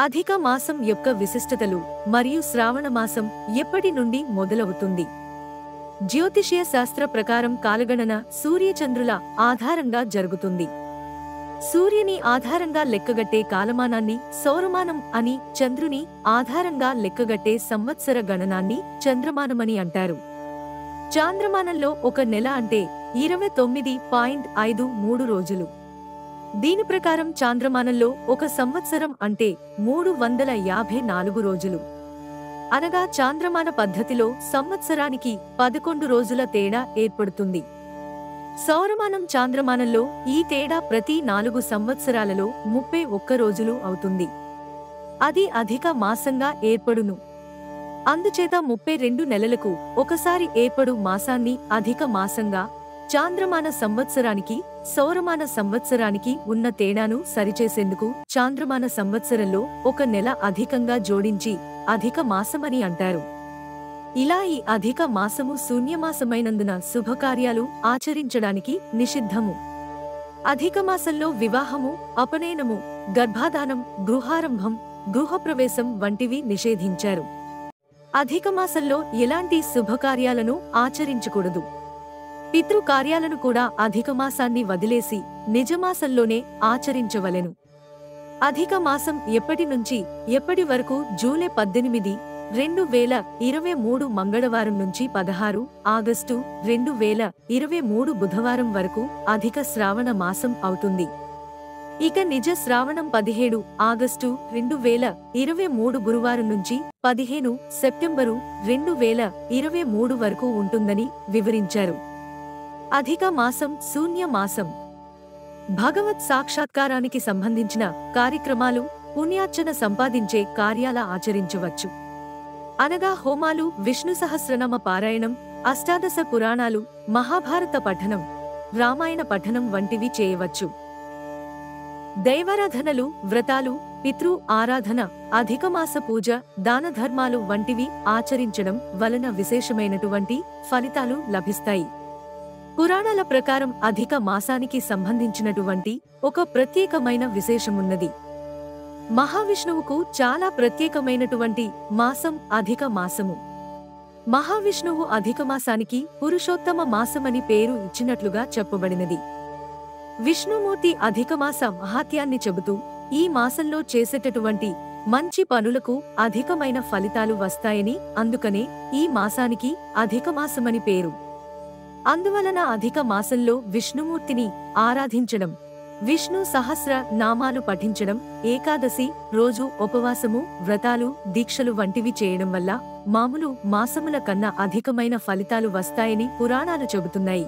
అధిక మాసం యొక్క విశిష్టతలు మరియు శ్రావణ మాసం ఎప్పటి నుండి మొదలవుతుంది జ్యోతిషీయ శాస్త్ర ప్రకారం కాలగణన సూర్యచంద్రుల ఆధారంగా జరుగుతుంది సూర్యుని ఆధారంగా లెక్కగట్టే కాలమానాన్ని సౌరమానం అని చంద్రుని ఆధారంగా లెక్కగట్టే సంవత్సర గణనాన్ని చంద్రమానమని అంటారు చాంద్రమానంలో ఒక నెల అంటే ఇరవై తొమ్మిది పాయింట్ ఐదు మూడు రోజులు దీని ప్రకారం చాంద్రమానంలో ఒక సంవత్సరం అంటే మూడు వందల యాభై నాలుగు రోజులు అనగా చాంద్రమాన పద్ధతిలో సంవత్సరానికి పదకొండు రోజుల తేడా ఏర్పడుతుంది సౌరమానం చాంద్రమానంలో ఈ తేడా ప్రతి నాలుగు సంవత్సరాలలో ముప్పై ఒక్క రోజులు అవుతుంది అది అధిక మాసంగా ఏర్పడును అందుచేత ముప్పై రెండు నెలలకు ఒకసారి ఏర్పడు మాసాన్ని అధిక మాసంగా చాంద్రమాన సంవత్సరానికి సౌరమాన సంవత్సరానికి ఉన్న తేడాను సరిచేసేందుకు చాంద్రమాన సంవత్సరంలో ఒక నెల అధికంగా జోడించి అధిక మాసమని అంటారు ఇలా ఈ అధిక మాసము శూన్యమాసమైనందున శుభకార్యాలు ఆచరించడానికి నిషిద్ధము అధిక మాసంలో వివాహము అపనయనము గర్భాధానం గృహారంభం గృహప్రవేశం వంటివి నిషేధించారు అధిక మాసంలో ఎలాంటి శుభకార్యాలను ఆచరించకూడదు పితృకార్యాలను కూడా అధిక మాసాన్ని వదిలేసి నిజమాసంలోనే ఆచరించవలెను అధిక మాసం ఎప్పటి నుంచి ఎప్పటి వరకు జూలై పద్దెనిమిది రెండు వేల ఇరవై మూడు మంగళవారం నుంచి పదహారు ఆగస్టు రెండు వేల ఇరవై మూడు బుధవారం వరకు అధిక శ్రావణ మాసం అవుతుంది ఇక నిజ శ్రావణం పదిహేడు ఆగస్టు రెండు వేల ఇరవై మూడు గురువారం నుంచి పదిహేను సెప్టెంబరు రెండు వేల ఇరవై మూడు వరకు ఉంటుందని వివరించారు అధిక మాసం శూన్య మాసం భగవత్ సాక్షాత్కారానికి సంబంధించిన కార్యక్రమాలు పుణ్యార్చన సంపాదించే కార్యాల ఆచరించవచ్చు అనగా హోమాలు విష్ణు సహస్రనామ పారాయణం అష్టాదశ పురాణాలు మహాభారత పఠనం రామాయణ పఠనం వంటివి చేయవచ్చు దైవారాధనలు వ్రతాలు పితృ ఆరాధన అధికమాస పూజ దాన ధర్మాలు వంటివి ఆచరించడం వలన విశేషమైనటువంటి ఫలితాలు లభిస్తాయి పురాణాల ప్రకారం అధిక మాసానికి సంబంధించినటువంటి ఒక ప్రత్యేకమైన విశేషమున్నది మహావిష్ణువుకు చాలా ప్రత్యేకమైనటువంటి మాసం అధిక మాసము మహావిష్ణువు అధిక మాసానికి పురుషోత్తమ మాసమని పేరు ఇచ్చినట్లుగా చెప్పబడినది విష్ణుమూర్తి అధికమాస మహాత్యాన్ని చెబుతూ ఈ మాసంలో చేసేటటువంటి మంచి పనులకు అధికమైన ఫలితాలు వస్తాయని అందుకనే ఈ మాసానికి అధికమాసమని పేరు అందువలన అధిక మాసంలో విష్ణుమూర్తిని ఆరాధించడం విష్ణు సహస్ర నామాలు పఠించడం ఏకాదశి రోజు ఉపవాసము వ్రతాలు దీక్షలు వంటివి చేయడం వల్ల మామూలు మాసముల కన్నా అధికమైన ఫలితాలు వస్తాయని పురాణాలు చెబుతున్నాయి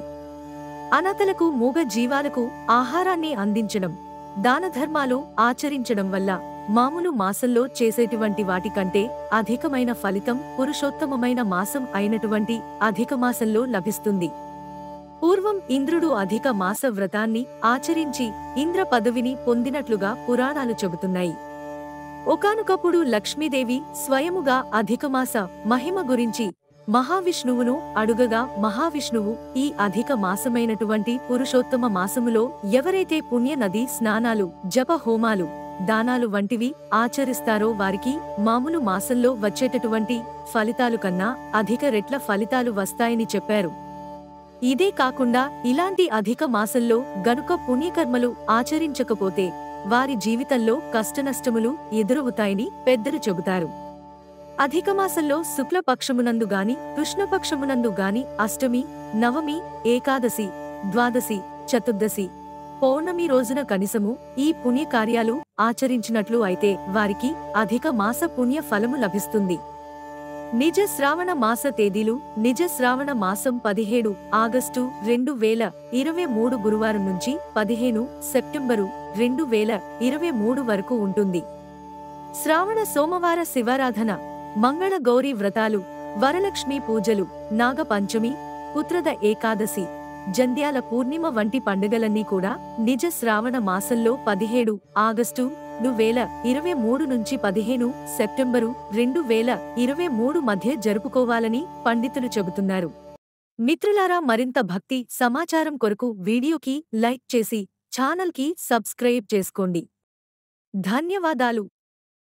అనాథలకు మూగ జీవాలకు ఆహారాన్ని అందించడం దానధర్మాలు ఆచరించడం వల్ల మామూలు మాసంలో చేసేటువంటి వాటికంటే అధికమైన ఫలితం పురుషోత్తమమైన మాసం అయినటువంటి అధిక మాసంలో లభిస్తుంది పూర్వం ఇంద్రుడు అధిక మాస వ్రతాన్ని ఆచరించి ఇంద్ర పదవిని పొందినట్లుగా పురాణాలు చెబుతున్నాయి ఒకానొకప్పుడు లక్ష్మీదేవి స్వయముగా అధికమాస మహిమ గురించి మహావిష్ణువును అడుగగా మహావిష్ణువు ఈ అధిక మాసమైనటువంటి పురుషోత్తమ మాసములో ఎవరైతే పుణ్య నది స్నానాలు జప హోమాలు దానాలు వంటివి ఆచరిస్తారో వారికి మామూలు మాసంలో వచ్చేటటువంటి ఫలితాలు కన్నా అధిక రెట్ల ఫలితాలు వస్తాయని చెప్పారు ఇదే కాకుండా ఇలాంటి అధిక మాసంలో గనుక పుణ్యకర్మలు ఆచరించకపోతే వారి జీవితంలో కష్టనష్టములు ఎదురవుతాయని పెద్దలు చెబుతారు అధిక మాసంలో శుక్లపక్షమునందు గాని కృష్ణపక్షమునందు గాని అష్టమి నవమి ఏకాదశి ద్వాదశి చతుర్దశి పౌర్ణమి రోజున కనీసము ఈ పుణ్యకార్యాలు ఆచరించినట్లు అయితే వారికి అధిక మాస పుణ్య ఫలము లభిస్తుంది నిజ శ్రావణ మాస తేదీలు నిజ శ్రావణ మాసం పదిహేడు ఆగస్టు రెండు వేల ఇరవై మూడు గురువారం నుంచి పదిహేను సెప్టెంబరు రెండు వేల ఇరవై మూడు వరకు ఉంటుంది శ్రావణ సోమవార శివారాధన మంగళ గౌరీ వ్రతాలు వరలక్ష్మి పూజలు నాగపంచమి పుత్రద ఏకాదశి జంధ్యాల పూర్ణిమ వంటి పండుగలన్నీ కూడా నిజ శ్రావణ మాసంలో పదిహేడు ఆగస్టు రెండు వేల ఇరవై మూడు నుంచి పదిహేను సెప్టెంబరు రెండు వేల ఇరవై మూడు మధ్య జరుపుకోవాలని పండితులు చెబుతున్నారు మిత్రులారా మరింత భక్తి సమాచారం కొరకు వీడియోకి లైక్ చేసి ఛానల్కి సబ్స్క్రైబ్ చేసుకోండి ధన్యవాదాలు